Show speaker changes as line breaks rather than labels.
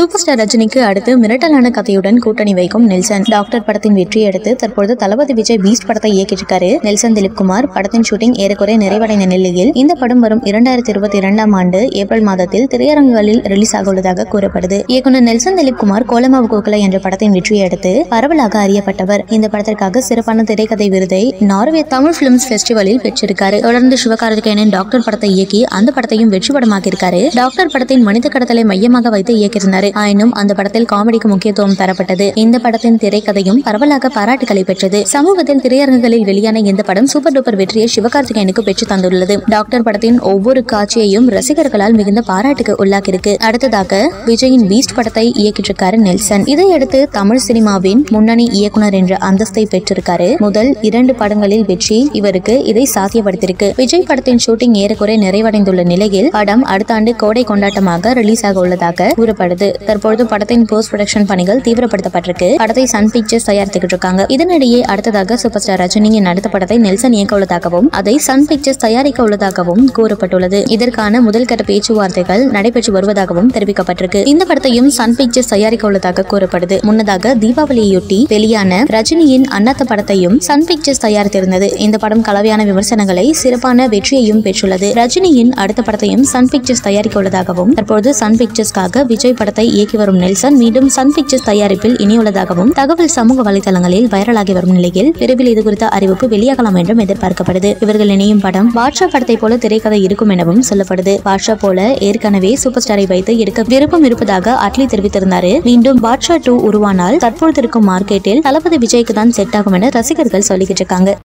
super star ரஜினிக்கு அடுத்து மிரட்டலான கதையுடன் கூட்டணி வைக்கும் நெல்சன் டாக்டர் படத்தின் வெற்றியை அடுத்து தற்பொழுது தளபதி விஜய் பீஸ்ட் படத்தை இயக்கியிருக்காரு நெல்சன் திலீப்குமார் படத்தின் ஷூட்டிங் ஏறக்குறை நிறைவடைந்த நிலையில் இந்த படம் வரும் இரண்டாயிரத்தி இருபத்தி இரண்டாம் ஆண்டு ஏப்ரல் மாதத்தில் திரையரங்குகளில் ரிலீஸ் ஆக உள்ளதாக கூறப்படுது இயக்குனர் நெல்சன் திலீப்குமார் கோலமாவு கோகுல என்ற படத்தின் வெற்றியை அடுத்து பரவலாக அறியப்பட்டவர் இந்த படத்திற்காக சிறப்பான திரைக்கதை விருதை நார்வே தமிழ் பிலிம்ஸ் ஃபெஸ்டிவலில் பெற்றிருக்காரு தொடர்ந்து சிவகார்த்திகேயனின் டாக்டர் படத்தை இயக்கி அந்த படத்தையும் வெற்றி படமாக்கியிருக்காரு டாக்டர் படத்தின் மனித கடத்தலை மையமாக வைத்து இயக்கியிருந்தாரு ஆயினும் அந்த படத்தில் காமெடிக்கு முக்கியத்துவம் தரப்பட்டது இந்த படத்தின் திரைக்கதையும் பரவலாக பாராட்டுகளை பெற்றது சமூகத்தில் திரையரங்குகளில் வெளியான இந்த படம் சூப்பர் டூப்பர் வெற்றியை சிவகார்த்திகேயனுக்கு பெற்று தந்துள்ளது டாக்டர் படத்தின் ஒவ்வொரு காட்சியையும் ரசிகர்களால் மிகுந்த பாராட்டுக்கு உள்ளாக்கியிருக்கு அடுத்ததாக விஜயின் பீஸ்ட் படத்தை இயக்கிட்டிருக்காரு நெல்சன் இதையடுத்து தமிழ் சினிமாவின் முன்னணி இயக்குனர் என்ற அந்தஸ்தை பெற்றிருக்காரு முதல் இரண்டு படங்களில் வெற்றி இவருக்கு இதை சாத்தியப்படுத்தியிருக்கு விஜய் படத்தின் ஷூட்டிங் ஏறக்குறை நிறைவடைந்துள்ள நிலையில் படம் அடுத்த ஆண்டு கோடை கொண்டாட்டமாக ரிலீஸ் ஆக உள்ளதாக கூறப்படுது தற்பொழுது படத்தின் போஸ்ட் ப்ரொடக்ஷன் பணிகள் தீவிரப்படுத்தப்பட்டிருக்கு படத்தை சன் பிக்சர்ஸ் தயாரித்துக்கிட்டு இருக்காங்க இதனிடையே அடுத்ததாக சூப்பர் ஸ்டார் ரஜினியின் அடுத்த படத்தை நெல்சன் இயக்க உள்ளதாகவும் அதை சன் பிக்சர்ஸ் தயாரிக்க உள்ளதாகவும் கூறப்பட்டுள்ளது இதற்கான முதல் கட்ட பேச்சுவார்த்தைகள் நடைபெற்று வருவதாகவும் தெரிவிக்கப்பட்டிருக்கு இந்த படத்தையும் சன் பிக்சர்ஸ் தயாரிக்க உள்ளதாக கூறப்படுது முன்னதாக தீபாவளியொட்டி வெளியான ரஜினியின் அன்னத்த படத்தையும் சன் பிக்சர்ஸ் தயாரித்திருந்தது இந்த படம் கலவையான விமர்சனங்களை சிறப்பான வெற்றியையும் பெற்றுள்ளது ரஜினியின் அடுத்த படத்தையும் சன் பிக்சர்ஸ் தயாரிக்க உள்ளதாகவும் தற்போது சன் பிக்சர்ஸ்க்காக விஜய் படத்தை இயக்கி வரும் நெல்சன் மீண்டும் சன் பிக்சர்ஸ் தயாரிப்பில் இணையுள்ளதாகவும் தகவல் சமூக வலைதளங்களில் வைரலாகி வரும் நிலையில் விரைவில் இது குறித்த அறிவிப்பு வெளியாகலாம் என்றும் எதிர்பார்க்கப்படுது இவர்கள் இணையும் படம் பாட்ஷா படத்தை போல திரைக்கதை இருக்கும் எனவும் சொல்லப்படுது பாட்ஷா போல ஏற்கனவே சூப்பர் ஸ்டாரை வைத்து எடுக்க விருப்பம் இருப்பதாக அட்லி தெரிவித்திருந்தாரு மீண்டும் பாட்ஷா டூ உருவானால் தற்பொழுது இருக்கும் மார்க்கெட்டில் தளபதி விஜய்க்கு தான் செட் ஆகும் என ரசிகர்கள் சொல்லிக்கிட்டு இருக்காங்க